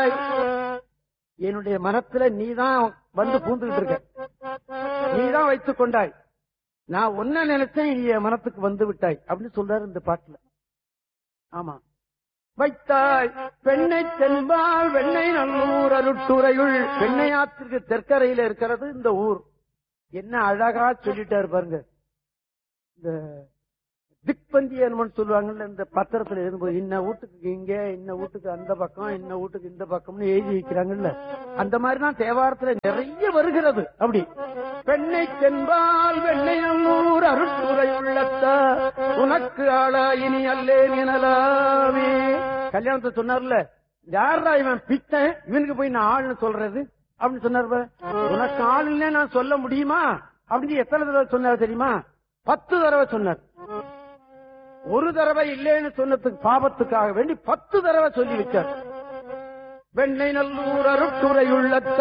வைத்தாய் என்னுடைய மனத்துல நீதான் வந்து பூந்துகிட்டு இருக்க நீதான் வைத்துக் கொண்டாய் நான் ஒன்ன நினைச்சேன் நீ என் மனத்துக்கு வந்து விட்டாய் அப்படின்னு சொல்றாரு இந்த பாட்டுல ஆமா வைத்தாய் பெண்ணை தென்பால் வெண்ணை நல்லூர் அருட்டுறையுள் பெண்ணையாத்திற்கு தெற்கரையில இருக்கிறது இந்த ஊர் என்ன அழகா சொல்லிட்டாரு பாருங்க இந்த திக்பந்தி என்னமோன்னு சொல்லுவாங்கல்ல இந்த பத்திரத்துல எழுதும்போது இன்ன வீட்டுக்கு இங்க இன்ன வீட்டுக்கு அந்த பக்கம் இன்ன வீட்டுக்கு இந்த பக்கம்னு எழுதி வைக்கிறாங்கல்ல அந்த மாதிரிதான் தேவாரத்துல நிறைய வருகிறது அப்படி பெண்ணை தென்பால் வெண்ணை நல்லூர் அருட்டுரை உள்ளத்த உனக்கு ஆளா இனி அல்லேன் எனலாமே கல்யாணத்தை சொன்னார்ல யாரா இவன் பித்தன் இவனுக்கு போய் நான் ஆள்னு சொல்றது அப்படின்னு சொன்னார் பாரு. உனக்கு ஆளுன்னே நான் சொல்ல முடியுமா அப்படின்னு எத்தனை தடவை சொன்னார் தெரியுமா பத்து தடவை சொன்னார் ஒரு தடவை இல்லைன்னு சொன்னதுக்கு பாபத்துக்காக வேண்டி பத்து தடவை சொல்லி வச்சார் வெண்ணை நல்லூர் அருட்டுரை உள்ளத்த